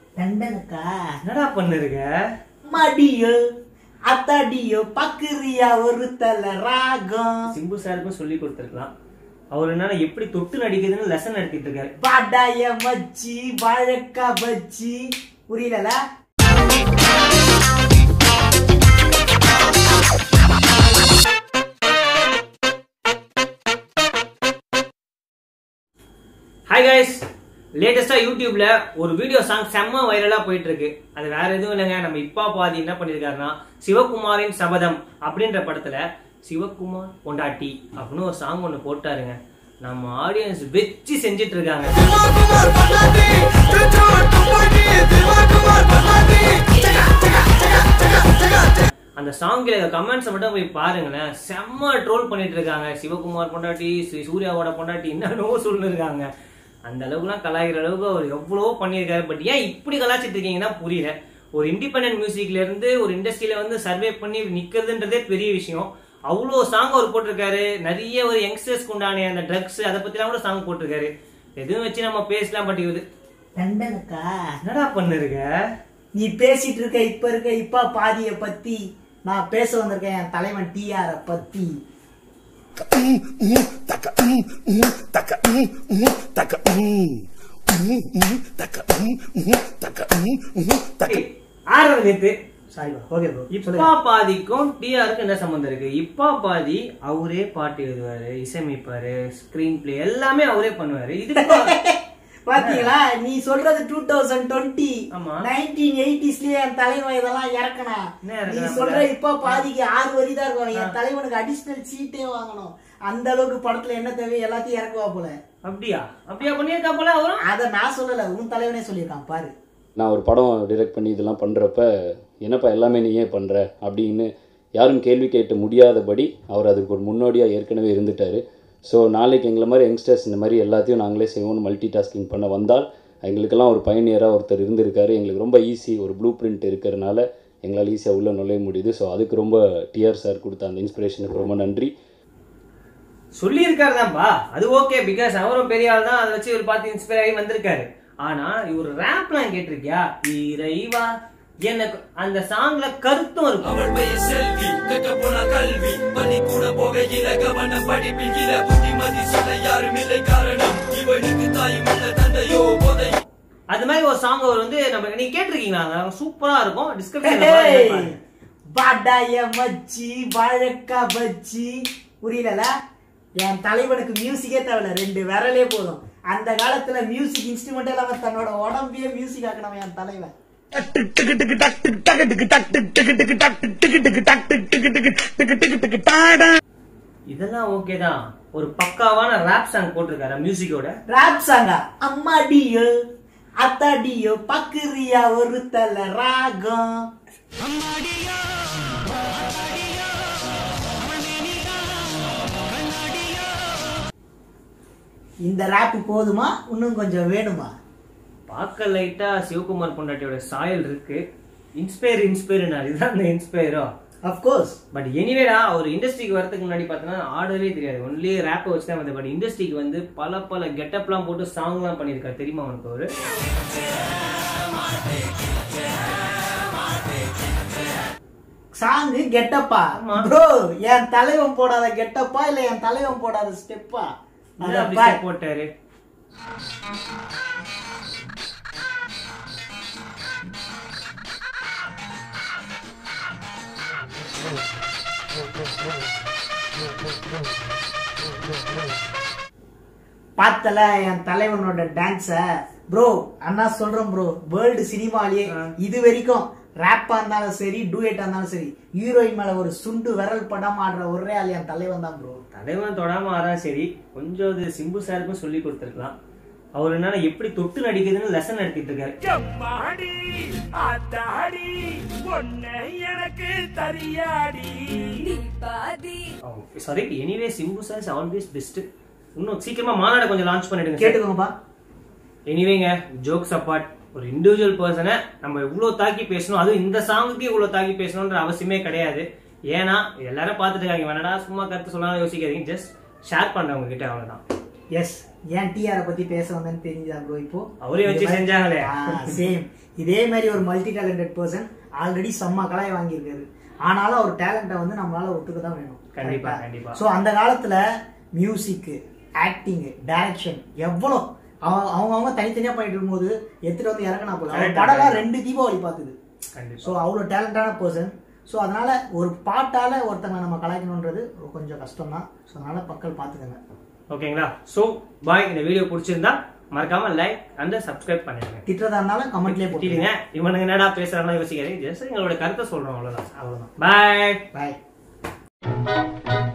தண்டனக்கா என்னடா பண்ணிருக்க மடியோ அத்தாடியோ பக்குறியா ஒரு தல ராகம் சிம்பு சாருக்கும் சொல்லி கொடுத்துருக்கலாம் அவர் என்னன்னா எப்படி தொட்டு நடிக்கிறதுன்னு லெசன் நடத்திட்டு இருக்காரு பாடாய மச்சி வாழக்கா பச்சி புரியல ஹாய் கைஸ் லேட்டஸ்டா யூடியூப்ல ஒரு வீடியோ சாங் செம்ம வைரலா போயிட்டு இருக்கு அது வேற எதுவும் இல்லைங்க நம்ம இப்பா பாதி என்ன பண்ணிருக்காருன்னா சிவகுமாரின் சபதம் அப்படின்ற படத்துல சிவகுமார் பொண்டாட்டி அப்படின்னு ஒரு சாங் ஒன்று போட்டாருங்க நம்ம ஆடியன்ஸ் வெச்சு செஞ்சிட்டு இருக்காங்க அந்த சாங்ல கமெண்ட்ஸ் மட்டும் போய் பாருங்களேன் செம்ம ட்ரோல் பண்ணிட்டு இருக்காங்க சிவகுமார் பொண்டாட்டி ஸ்ரீ சூர்யாவோட பொண்டாட்டி என்னென்னவோ சொல்லிருக்காங்க அந்த அளவுக்குலாம் கலாய்க்கிற அளவுக்கு அவர் எவ்வளவோ பண்ணியிருக்காரு பட் ஏன் இப்படி கலாச்சிட்டு இருக்கீங்கன்னா புரியல ஒரு இண்டிபெண்டன்ட் மியூசிக்ல இருந்து ஒரு இண்டஸ்ட்ரியில வந்து சர்வே பண்ணி நிக்கிறதுன்றதே பெரிய விஷயம் அவ்வளோ சாங் அவர் போட்டிருக்காரு நிறைய ஒரு யங்ஸ்டர்ஸ்க்கு உண்டான அந்த ட்ரக்ஸ் அதை பத்திலாம் கூட சாங் போட்டிருக்காரு எதுவும் வச்சு நம்ம பேசலாம் பட் இது தண்டனக்கா என்னடா பண்ணிருக்க நீ பேசிட்டு இருக்க இப்ப இருக்க இப்ப பாதிய பத்தி நான் பேச வந்திருக்கேன் என் தலைவன் டிஆர பத்தி ஆறாவது நேத்து சாரி ஓகே ப்ரோ இப்பா பாதிக்கும் டிஆருக்கு என்ன சம்பந்தம் இருக்கு இப்பா பாதி அவரே பாட்டு எழுதுவாரு இசையமைப்பாரு ஸ்கிரீன் பிளே எல்லாமே அவரே பண்ணுவாரு இதுக்கு பாத்தீங்களா நீ சொல்றது டூ தௌசண்ட் டுவெண்ட்டி ஆமா. நைன்டீன் எயிட்டிஸ்லயே என் தலைவன் இதெல்லாம் இறக்கனா என்ன நீ இறக்குனா சொல்ற போல? இப்ப பாதிக்கு ஆறு வரி தான் இருக்கும் என் தலைவனுக்கு அடிஷனல் சீட்டே வாங்கணும் அந்த அளவுக்கு படத்துல என்ன தேவையோ எல்லாத்தையும் இறக்குவா போல அப்படியா அப்படியா பண்ணியிருக்கா போல அவரும் அத நான் சொல்லல உன் தலைவனே சொல்லியிருக்கான் பாரு நான் ஒரு படம் டைரக்ட் பண்ணி இதெல்லாம் பண்ணுறப்ப என்னப்பா எல்லாமே நீ ஏன் பண்ணுற அப்படின்னு யாரும் கேள்வி கேட்டு முடியாதபடி அவர் அதுக்கு ஒரு முன்னோடியாக ஏற்கனவே இருந்துட்டார் ஸோ நாளைக்கு எங்களை மாதிரி யங்ஸ்டர்ஸ் இந்த மாதிரி எல்லாத்தையும் நாங்களே செய்வோம்னு மல்டி டாஸ்கிங் பண்ண வந்தால் எங்களுக்கெல்லாம் ஒரு பயணியராக ஒருத்தர் இருந்திருக்காரு எங்களுக்கு ரொம்ப ஈஸி ஒரு ப்ளூ பிரிண்ட் இருக்கிறனால எங்களால் ஈஸியாக உள்ளே நுழைய முடியுது ஸோ அதுக்கு ரொம்ப டிஆர் சார் கொடுத்த அந்த இன்ஸ்பிரேஷனுக்கு ரொம்ப நன்றி சொல்லியிருக்காரு தான்ப்பா அது ஓகே பிகாஸ் அவரும் பெரிய ஆள் தான் அதை வச்சு இவர் பார்த்து இன்ஸ்பயர் ஆகி வந்திருக்காரு ஆனா இவர் ரேப்லாம் கேட்டிருக்கியா இறைவா எனக்கு அந்த சாங்ல கருத்தும் இருக்கும் அவள் பெயர் செல்வி கற்க போன கல்வி பள்ளிக்கூட போகையில கவனம் படிப்பில் புத்திமதி சொல்ல யாரும் இல்லை காரணம் இவனுக்கு தாயும் இல்ல தந்தையோ போதை அது மாதிரி ஒரு சாங் அவர் வந்து நம்ம நீங்க கேட்டிருக்கீங்களா சூப்பரா இருக்கும் டிஸ்கிரிப்ஷன் பாடாய மச்சி வாழக்கா பச்சி புரியல என் தலைவனுக்கு மியூசிக்கே தேவையில்ல ரெண்டு விரலே போதும் அந்த காலத்துல மியூசிக் இன்ஸ்ட்ருமெண்ட் இல்லாம தன்னோட உடம்பையே மியூசிக் ஆக்கணும் என் தலைவன் இதெல்லாம் ஓகே தான் ஒரு பக்காவான ரேப் சாங் போட்டிருக்காரு மியூசிக்கோட ராப் சாங்கா அம்மாடியோ அத்தாடியோ பக்குறியா ஒரு தல ராகம் இந்த ராப் போதுமா இன்னும் கொஞ்சம் வேணுமா பார்க்க லைட்டா சிவகுமார் பொண்டாட்டியோட சாயல் இருக்கு இன்ஸ்பயர் இன்ஸ்பயர் இதுதான் இந்த இன்ஸ்பயரோ அப்கோர்ஸ் பட் எனிவேடா ஒரு இண்டஸ்ட்ரிக்கு வரதுக்கு முன்னாடி பார்த்தோன்னா ஆடவே தெரியாது ஒன்லி ரேப்பை வச்சு தான் வந்து பட் இண்டஸ்ட்ரிக்கு வந்து பல பல கெட்டப்லாம் போட்டு சாங்லாம் பண்ணியிருக்காரு தெரியுமா உனக்கு அவரு சாங்கு கெட்டப்பா ஆமா. ப்ரோ என் தலைவன் போடாத கெட்டப்பா இல்ல என் தலைவன் போடாத ஸ்டெப்பா என்ன அப்படி step போட்டாரு பார்த்தல என் தலைவனோட டான்ஸ ப்ரோ அண்ணா சொல்றேன் ப்ரோ வேர்ல்டு சினிமாலயே ஆ. இது வரைக்கும் ரேப்பா இருந்தாலும் சரி டூயட்டா இருந்தாலும் சரி ஹீரோயின் மேல ஒரு சுண்டு விரல் படம் ஆடுற ஒரே ஆள் என் தலைவன் தான் ப்ரோ தலைவன் தொடாம ஆறா சரி கொஞ்சம் அது சிம்பு சாருக்கும் சொல்லி கொடுத்துருக்கலாம் அவர் என்னன்னா எப்படி தொட்டு நடிக்கிறதுன்னு லெசன் நடத்திட்டு இருக்காரு எம்மாடி ஆத்தாடி பொண்ணு எனக்கு தரியாடி sorry anyway Simbu sir is always best இன்னும் சீக்கிரமா மாநாடு கொஞ்சம் லான்ச் பண்ணிடுங்க sir. கேட்டுக்கோங்கப்பா எனிவேங்க ஜோக்ஸ் அப்பார்ட் ஒரு இண்டிவிஜுவல் பர்சனை நம்ம இவ்வளோ தாக்கி பேசணும் அதுவும் இந்த சாங்குக்கு இவ்வளோ தாக்கி பேசணுன்ற அவசியமே கிடையாது ஏன்னா எல்லாரும் பார்த்துட்டு இருக்காங்க வேணடா சும்மா கருத்து சொன்னாலும் யோசிக்காதீங்க ஜஸ்ட் ஷேர் பண்றவங்க கிட்ட அவ்வளவுதான் எஸ் ஏன் டிஆரை பத்தி பேச வந்தேன்னு தெரியுதா ப்ரோ இப்போ அவரே வச்சு செஞ்சாங்களே. சேம் இதே மாதிரி ஒரு மல்டி டேலண்டட் பர்சன் ஆல்ரெடி செம்ம கலாய் வாங்கியிருக்காரு ஆனாலும் அவர் டேலண்ட்டை வந்து நம்மளால ஒத்துக்க தான் வேணும் கண்டிப்பா, கண்டிப்பா. ஸோ அந்த காலத்துல மியூசிக் ஆக்டிங் டைரக்ஷன் எவ்வளோ அவங்க அவங்க தனித்தனியா பண்ணிட்டு இருக்கும்போது எடுத்துட்டு வந்து இறங்கினா போல அவர் Correct, படம்லாம் correct. ரெண்டு தீபாவளி பார்த்துது கண்டிப்பா ஸோ அவ்வளோ டேலண்டான பர்சன் ஸோ அதனால ஒரு பாட்டால ஒருத்தங்க நம்ம கலாய்க்கணுன்றது கொஞ்சம் கஷ்டம் தான் ஸோ அதனால மக்கள் பார்த்துக்கங்க ஓகேங்களா சோ பாய் இந்த வீடியோ பிடிச்சிருந்தா மறக்காம லைக் அண்ட் சப்ஸ்கிரைப் பண்ணிடுங்க திட்டுறதா இருந்தாலும் கமெண்ட்லேயே போட்டுருங்க திட்டிடுங்க இவனுங்க என்னடா பேசுறாங்க யோசிக்கிறேன் ஜஸ்ட் எங்களோட கருத்தை சொல்றோம் அவ்வளவுதான் அவ்வளவுதான் பாய் பாய்